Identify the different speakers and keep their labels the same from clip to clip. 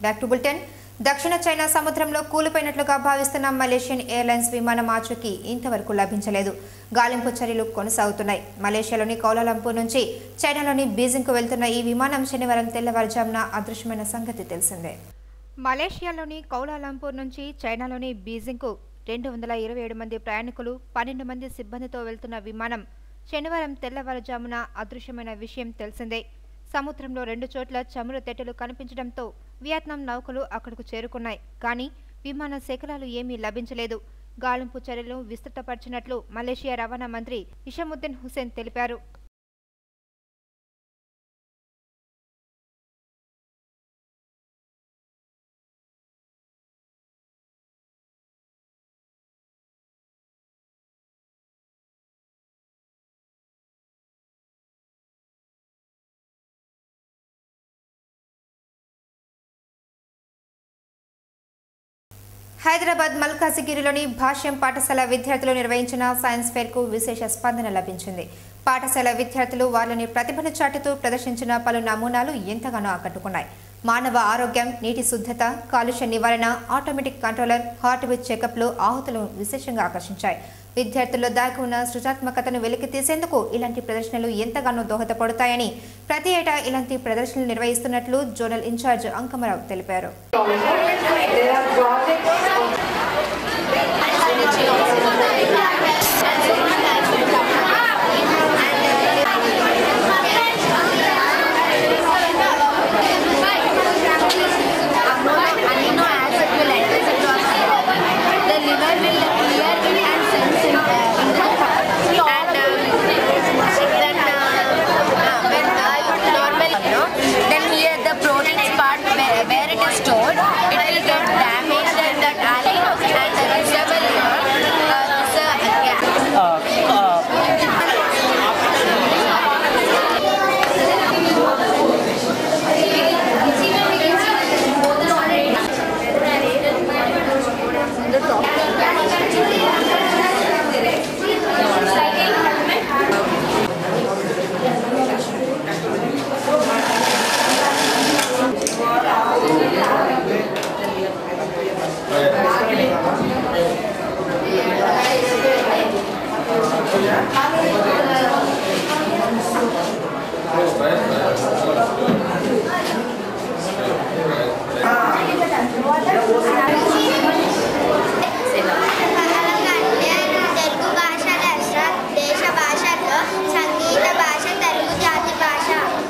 Speaker 1: Back to bulletin దక్షిణ China సముద్రంలో కూలిపోయినట్లుగా భావిస్తున్న మలేషియన్ ఎయిర్లైన్స్ విమానం ఆచూకీ ఇంతవరకు లభించలేదు గాలింపు చర్యలు కొనసాగుతున్నాయి మలేషియాలోని కౌలాలంపూర్ నుంచి చైనాలోని బీజింగ్కు వెళ్తున్న ఈ విమానం శనివారం తెల్లవారుజామున అదృశ్యమైన సంగతి తెలిసిందే మలేషియాలోని కౌలాలంపూర్ నుంచి చైనాలోని బీజింగ్కు రెండు వందల ఇరవై ఏడు మంది ప్రయాణికులు పన్నెండు మంది సిబ్బందితో వెళ్తున్న విమానం శనివారం తెల్లవారుజామున అదృశ్యమైన విషయం తెలిసిందే సముద్రంలో రెండు చోట్ల చమురు తెట్టెలు కనిపించడంతో వియత్నాం నౌకలు అక్కడకు చేరుకున్నాయి కానీ విమాన శకలాలు ఏమీ లభించలేదు గాలింపు చర్యలు విస్తృతపరిచినట్లు మలేషియా రవాణా మంత్రి ఇషముద్దీన్ హుసేన్ తెలిపారు హైదరాబాద్ మల్కాజిగిరిలోని భాష్యం పాఠశాల విద్యార్థులు నిర్వహించిన సైన్స్ ఫెయిర్కు విశేష స్పందన లభించింది పాఠశాల విద్యార్థులు వాళ్ళని ప్రతిభను చాటుతూ ప్రదర్శించిన పలు నమూనాలు ఎంతగానో ఆకట్టుకున్నాయి మానవ ఆరోగ్యం నీటి శుద్ధత కాలుష్య నివారణ ఆటోమేటిక్ కంట్రోలర్ హార్ట్ బీట్ చెకప్లు ఆహుతులను విశేషంగా ఆకర్షించాయి విద్యార్థుల్లో దాగి ఉన్న సృజనాత్మకతను వెలికి తీసేందుకు ఇలాంటి ప్రదర్శనలు ఎంతగానో దోహదపడతాయని ప్రతి ఏటా ఇలాంటి ప్రదర్శనలు నిర్వహిస్తున్నట్లు జోనల్ ఇన్ఛార్జ్ అంకమరావు తెలిపారు
Speaker 2: There are projects
Speaker 3: amino acid will enter into our body. The liver will clear it and sense it uh, in the and um, then uh, when uh, normal, you know, then here the proteins part where, where it is stored, it will get damaged and that alley and the reservoir liver, uh, reserve, yeah.
Speaker 4: Telugu భాష లెస్స దేశ భాషల్లో సంగీత భాష తెలుగు జాతి భాష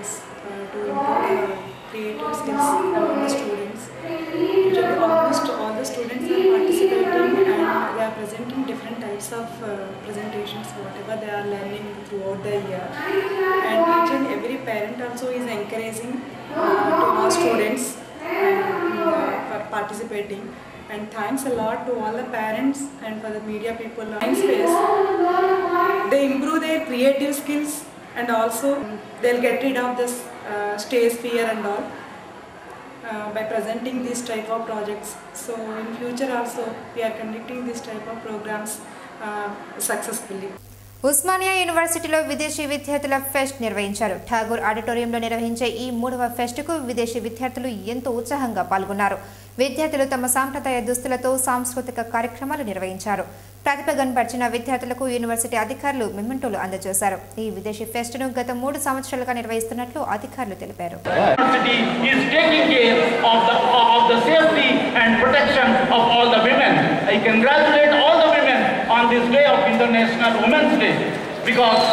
Speaker 2: uh, to improve uh, creative skills among the students. Usually almost all the students are participating and they are presenting different types of uh, presentations, whatever they are learning throughout the year. And each and every parent also is encouraging uh, to our students and, uh, for participating. And thanks a lot to all the parents and for the media people on space. They improve their creative skills and also they'll get rid of this uh, stage fear and all uh, by presenting this type of projects. So in future also we are conducting this type of programs uh, successfully.
Speaker 1: Osmania యూనివర్సిటీలో విదేశీ విద్యార్థుల pest నిర్వహించారు ఠాగూర్ ఆడిటోరియంలో నిర్వహించే ఈ మూడవ ఫెస్టుకు విదేశీ విద్యార్థులు ఎంతో ఉత్సాహంగా పాల్గొన్నారు విద్యార్థులు తమ సాంప్రదాయ దుస్తులతో సాంస్కృతిక కార్యక్రమాలు నిర్వహించారు ప్రతిభ కనపరిచిన విద్యార్థులకు యూనివర్సిటీ అధికారులు మెమెంటోలు అందజేశారు ఈ విదేశీ ఫెస్టును గత మూడు సంవత్సరాలుగా నిర్వహిస్తున్నట్లు అధికారులు తెలిపారు
Speaker 5: University is taking care of the of the safety and protection of all the women. I congratulate all the women on this day of International Women's Day because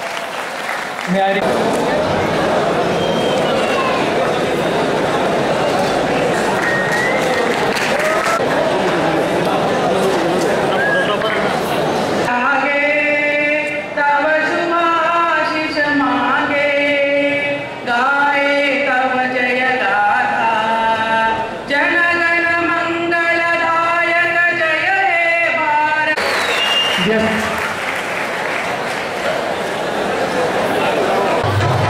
Speaker 6: तव शुभाशिष मागे गाये तव जय गाथा जनगण मंगलदायक जय हे Bharat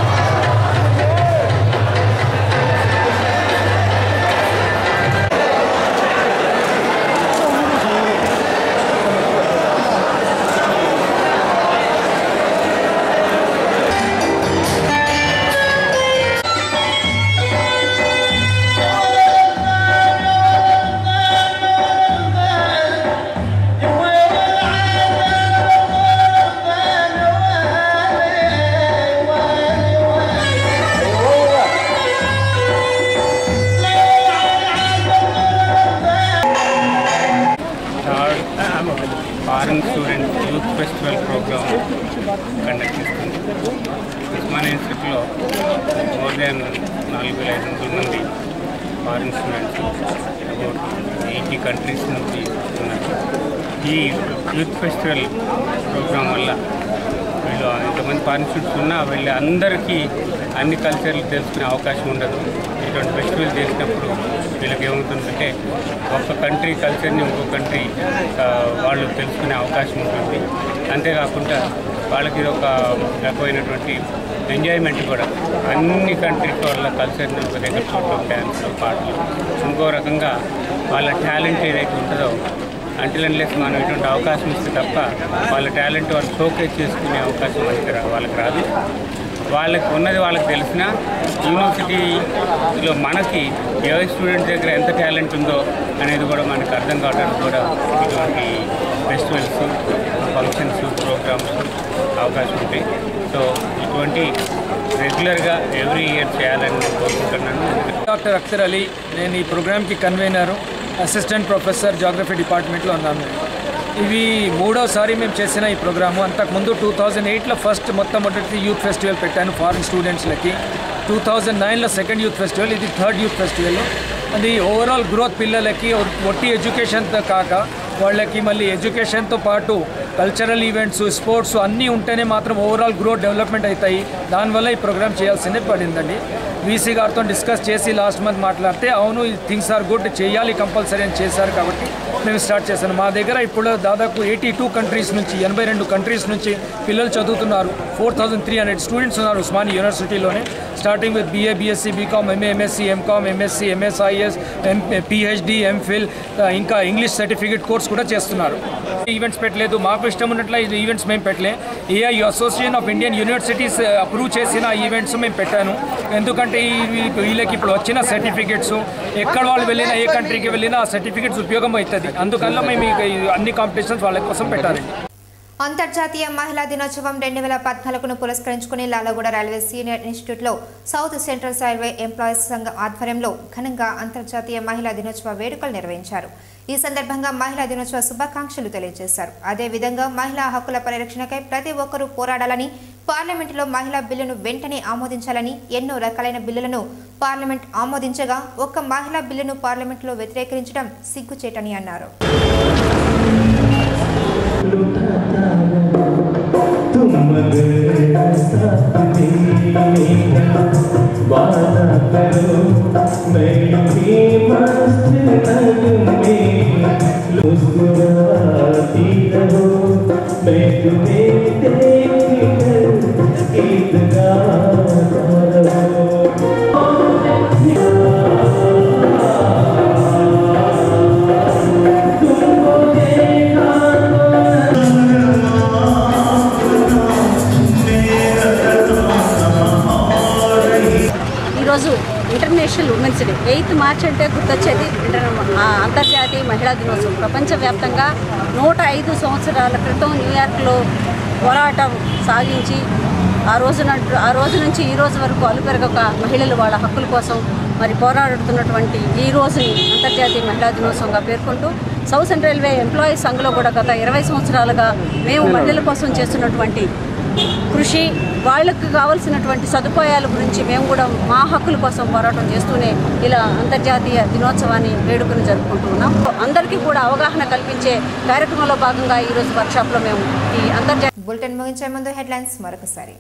Speaker 7: foreign students about eighty countries నుంచి ఉన్నారు ఈ యూత్ ఫెస్టివల్ ప్రోగ్రాం వల్ల వీళ్ళు ఎంతమంది ఫారిన్ స్టూడెంట్స్ ఉన్నా వీళ్ళు అందరికీ అన్ని కల్చర్లు తెలుసుకునే అవకాశం ఉండదు ఇటువంటి ఫెస్టివల్ చేసినప్పుడు వీళ్ళకి ఏమవుతుందంటే ఒక కంట్రీ కల్చర్ని ఇంకో కంట్రీ వాళ్ళు తెలుసుకునే అవకాశం ఉంటుంది అంతేకాకుండా వాళ్ళకి ఇది ఒక రకమైనటువంటి ఎంజాయ్మెంట్ కూడా అన్ని కంట్రీస్ వాళ్ళ కల్చర్ని ఒక దగ్గర చూడటం డ్యాన్స్ పాటలు ఇంకో రకంగా వాళ్ళ టాలెంట్ ఏదైతే ఉంటుందో అంటిల్ అన్లెస్ మనం ఇటువంటి అవకాశం ఇస్తే తప్ప వాళ్ళ టాలెంట్ వాళ్ళు షోకేస్ చేసుకునే అవకాశం వాళ్ళకి రా- వాళ్ళకి రాదు వాళ్ళకి ఉన్నది వాళ్ళకి తెలిసిన యూనివర్సిటీలో మనకి ఏ స్టూడెంట్ దగ్గర ఎంత టాలెంట్ ఉందో అనేది కూడా మనకు అర్థం కావడానికి కూడా ఇటువంటి ఫెస్టివల్స్ ఫంక్షన్స్ ప్రోగ్రామ్స్ అవకాశం ఉంటాయి సో ఇటువంటి రెగ్యులర్గా ఎవ్రీ ఇయర్ చేయాలని నేను కోరుకుంటున్నాను
Speaker 8: డాక్టర్ అఖ్తర్ అలీ నేను ఈ ప్రోగ్రామ్కి కన్వీనరు అసిస్టెంట్ ప్రొఫెసర్ జాగ్రఫీ డిపార్ట్మెంట్లో ఉన్నాను ఇవి మూడోసారి మేము చేసిన ఈ ప్రోగ్రాము అంతకుముందు టూ థౌజండ్ ఎయిట్లో ఫస్ట్ మొట్టమొదటి యూత్ ఫెస్టివల్ పెట్టాను ఫారిన్ స్టూడెంట్స్లకి టూ థౌజండ్ నైన్లో సెకండ్ యూత్ ఫెస్టివల్ ఇది థర్డ్ యూత్ ఫెస్టివల్ అది ఓవరాల్ గ్రోత్ పిల్లలకి ఒట్టి ఎడ్యుకేషన్తో కాక వాళ్ళకి మళ్ళీ ఎడ్యుకేషన్తో పాటు కల్చరల్ ఈవెంట్స్ స్పోర్ట్స్ అన్నీ ఉంటేనే మాత్రం ఓవరాల్ గ్రోత్ డెవలప్మెంట్ అవుతాయి దానివల్ల ఈ ప్రోగ్రామ్ చేయాల్సిందే పడిందండి వీసీ గారితో డిస్కస్ చేసి లాస్ట్ మంత్ మాట్లాడితే అవును ఈ థింగ్స్ ఆర్ గుడ్ చేయాలి కంపల్సరీ అని చేశారు కాబట్టి మేము స్టార్ట్ చేశాను మా దగ్గర ఇప్పుడు దాదాపు ఎయిటీ టూ కంట్రీస్ నుంచి ఎనభై రెండు కంట్రీస్ నుంచి పిల్లలు చదువుతున్నారు four thousand three hundred students ఉన్నారు ఉస్మాని యూనివర్సిటీలోనే starting with BA BSc BCom MA MSc MCom MSc MSIS M PhD MPhil ఇంకా ఇంగ్లీష్ సర్టిఫికేట్ కోర్స్ కూడా చేస్తున్నారు ఈవెంట్స్ పెట్టలేదు మాకు ఇష్టం ఉన్నట్ల ఈ ఈవెంట్స్ మేము పెట్టలే AI Association of Indian Universities approve చేసిన ఈవెంట్స్ మేము పెట్టాను ఎందుకంటే ఈ వీ- వీళ్ళకి ఇప్పుడు వచ్చిన సర్టిఫికేట్స్ ఎక్కడ వాళ్ళు వెళ్ళినా ఏ కంట్రీకి వెళ్ళినా ఆ సర్టిఫికేట్స్ ఉపయోగం అవుతుంది అందుకల్ల మేము ఈ- ఈ అన్ని కాంపిటీషన్స్ వాళ్ళ కోసం పెట్టాలండి
Speaker 1: అంతర్జాతీయ మహిళా దినోత్సవం రెండు వేల పద్నాలుగును పురస్కరించుకుని లాలగూడ రైల్వే సీనియర్ ఇన్స్టిట్యూట్లో సౌత్ సెంట్రల్ రైల్వే ఎంప్లాయీస్ సంఘం ఆధ్వర్యంలో ఘనంగా అంతర్జాతీయ మహిళా దినోత్సవ వేడుకలు నిర్వహించారు ఈ సందర్భంగా మహిళా దినోత్సవ శుభాకాంక్షలు తెలియజేశారు అదేవిధంగా మహిళా హక్కుల పరిరక్షణకై ప్రతి ఒక్కరూ పోరాడాలని పార్లమెంటులో మహిళా బిల్లును వెంటనే ఆమోదించాలని ఎన్నో రకాలైన బిల్లులను పార్లమెంట్ ఆమోదించగా ఒక్క మహిళా బిల్లును పార్లమెంటులో వ్యతిరేకించడం సిగ్గుచేటని అన్నారు
Speaker 9: ఈరోజు International Women's Day eighth March అంటే గుర్తొచ్చేది ఇంటర్ ఆ, అంతర్జాతీయ మహిళా దినోత్సవం ప్రపంచవ్యాప్తంగా నూట ఐదు సంవత్సరాల క్రితం న్యూయార్క్లో పోరాటం సాగించి ఆ రోజున ఆ రోజు నుంచి ఈ రోజు వరకు అలుపెరగక మహిళలు వాళ్ళ హక్కుల కోసం మరి పోరాడుతున్నటువంటి ఈ రోజుని అంతర్జాతీయ మహిళా దినోత్సవంగా పేర్కొంటూ సౌత్ సెంట్రల్ రైల్వే ఎంప్లాయీస్ సంఘలో కూడా గత ఇరవై సంవత్సరాలుగా మేము మహిళల కోసం చేస్తున్నటువంటి కృషి వాళ్ళకు కావాల్సినటువంటి సదుపాయాల గురించి మేము కూడా మా హక్కుల కోసం పోరాటం చేస్తూనే ఇలా అంతర్జాతీయ దినోత్సవాన్ని వేడుకను జరుపుకుంటున్నాం అందరికీ కూడా అవగాహన కల్పించే కార్యక్రమంలో భాగంగా ఈరోజు వర్క్షాప్లో మేము ఈ అంతర్జాతీయ
Speaker 1: బులెటిన్ ముగించే ముందు హెడ్లైన్స్ మరొకసారి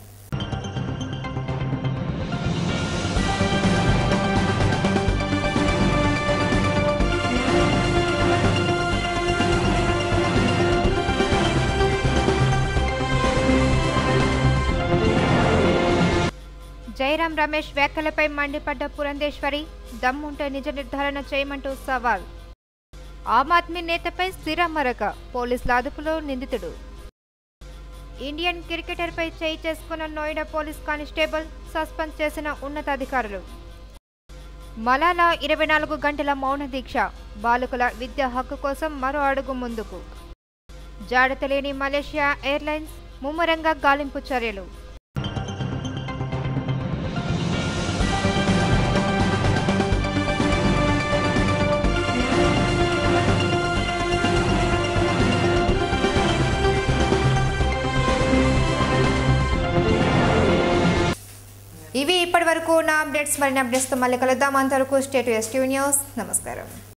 Speaker 1: జయరాం రమేష్ వ్యాఖ్యలపై మండిపడ్డ పురంధేశ్వరి దమ్ముంటే నిజ నిర్ధారణ చేయమంటూ సవాల్ ఆమ్ ఆద్మీ నేతపై స్థిరమరక పోలీసుల అదుపులో నిందితుడు ఇండియన్ క్రికెటర్పై చేయి చేసుకున్న నోయిడా పోలీస్ కానిస్టేబుల్ సస్పెండ్ చేసిన ఉన్నతాధికారులు మలాలా ఇరవై నాలుగు గంటల మౌన దీక్ష బాలికల విద్యా హక్కు కోసం మరో అడుగు ముందుకు జాడ తెలియని మలేషియా ఎయిర్లైన్స్ ముమ్మరంగా గాలింపు చర్యలు ఇవి ఇప్పటి ఇప్పటి వరకు నా అప్డేట్స్ మరిన్ని అప్డేట్స్తో మళ్ళీ కలుద్దాం అంతవరకు స్టేట్ ఎస్టీ న్యూస్ నమస్కారం